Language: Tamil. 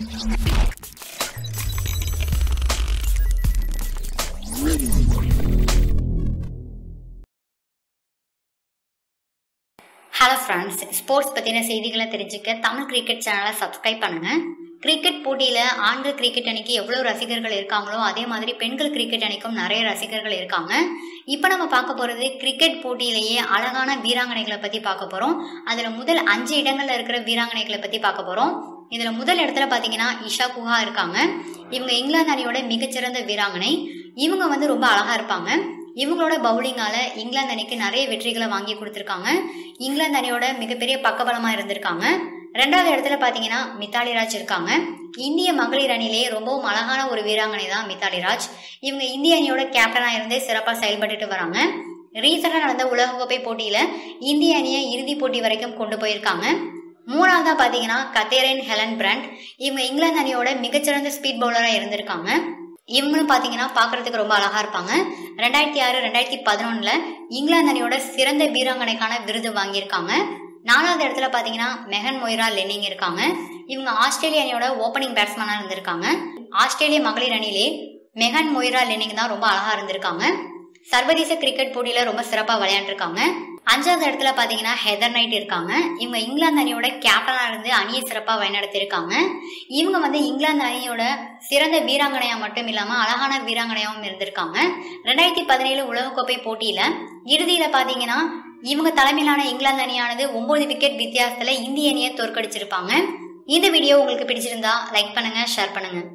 ஹலோ ஃப்ரெண்ட்ஸ் ஸ்போர்ட்ஸ் பற்றின செய்திகளை தெரிஞ்சுக்க தமிழ் கிரிக்கெட் சேனலை சப்ஸ்கிரைப் பண்ணுங்கள் கிரிக்கெட் போட்டியில் ஆண்கள் கிரிக்கெட் அணிக்கு எவ்வளோ ரசிகர்கள் இருக்காங்களோ அதே மாதிரி பெண்கள் கிரிக்கெட் அணிக்கும் நிறைய ரசிகர்கள் இருக்காங்க இப்போ நம்ம பார்க்க போகிறது கிரிக்கெட் போட்டியிலேயே அழகான வீராங்கனைகளை பற்றி பார்க்க போகிறோம் அதில் முதல் அஞ்சு இடங்களில் இருக்கிற வீராங்கனைகளை பற்றி பார்க்க போகிறோம் இதில் முதல் இடத்துல பார்த்தீங்கன்னா இஷா குஹா இருக்காங்க இவங்க இங்கிலாந்து அணியோட மிகச்சிறந்த வீராங்கனை இவங்க வந்து ரொம்ப அழகாக இருப்பாங்க இவங்களோட பவுலிங்கால இங்கிலாந்து அணிக்கு நிறைய வெற்றிகளை வாங்கி கொடுத்துருக்காங்க இங்கிலாந்து அணியோட மிகப்பெரிய பக்கபலமா இருந்திருக்காங்க ரெண்டாவது இடத்துல பாத்தீங்கன்னா மித்தாலி ராஜ் இருக்காங்க இந்திய மகளிர் அணிலேயே ரொம்பவும் அழகான ஒரு வீராங்கனை தான் மித்தாலி ராஜ் இவங்க இந்திய அணியோட கேப்டனா இருந்தே சிறப்பாக செயல்பட்டுட்டு வராங்க ரீசெண்டாக நடந்த உலகக்கோப்பை போட்டியில இந்திய அணியை இறுதி போட்டி வரைக்கும் கொண்டு போயிருக்காங்க மூணாவதா பாத்தீங்கன்னா கத்தேரின் ஹெலன் பிராண்ட் இவங்க இங்கிலாந்து அணியோட மிகச்சிறந்த ஸ்பீட் பவுலராக இருந்திருக்காங்க இவங்களும் பார்த்தீங்கன்னா பார்க்கறதுக்கு ரொம்ப அழகா இருப்பாங்க ரெண்டாயிரத்தி ஆறு ரெண்டாயிரத்தி பதினொன்றில் இங்கிலாந்து அணியோட சிறந்த வீராங்கனைக்கான விருது வாங்கியிருக்காங்க நாலாவது இடத்துல பார்த்தீங்கன்னா மெஹன் மொய்ரா லென்னிங் இருக்காங்க இவங்க ஆஸ்திரேலிய அணியோட ஓப்பனிங் பேட்ஸ்மேனாக இருந்திருக்காங்க ஆஸ்திரேலிய மகளிர் அணியிலே மெஹன் மொய்ரா லென்னிங் தான் ரொம்ப அழகா இருந்திருக்காங்க சர்வதேச கிரிக்கெட் போட்டியில ரொம்ப சிறப்பாக விளையாண்டுருக்காங்க அஞ்சாவது இடத்துல பார்த்தீங்கன்னா ஹெதர் நைட் இருக்காங்க இவங்க இங்கிலாந்து அணியோட கேப்டனாக இருந்து அணியை சிறப்பாக வழிநடத்தியிருக்காங்க இவங்க வந்து இங்கிலாந்து அணியோட சிறந்த வீராங்கனையாக மட்டும் இல்லாமல் அழகான வீராங்கனையாகவும் இருந்திருக்காங்க ரெண்டாயிரத்தி பதினேழு உலகக்கோப்பை போட்டியில் இறுதியில் பார்த்தீங்கன்னா இவங்க தலைமையிலான இங்கிலாந்து அணியானது ஒன்பது விக்கெட் வித்தியாசத்தில் இந்திய அணியை தோற்கடிச்சிருப்பாங்க இந்த வீடியோ உங்களுக்கு பிடிச்சிருந்தா லைக் பண்ணுங்க ஷேர் பண்ணுங்க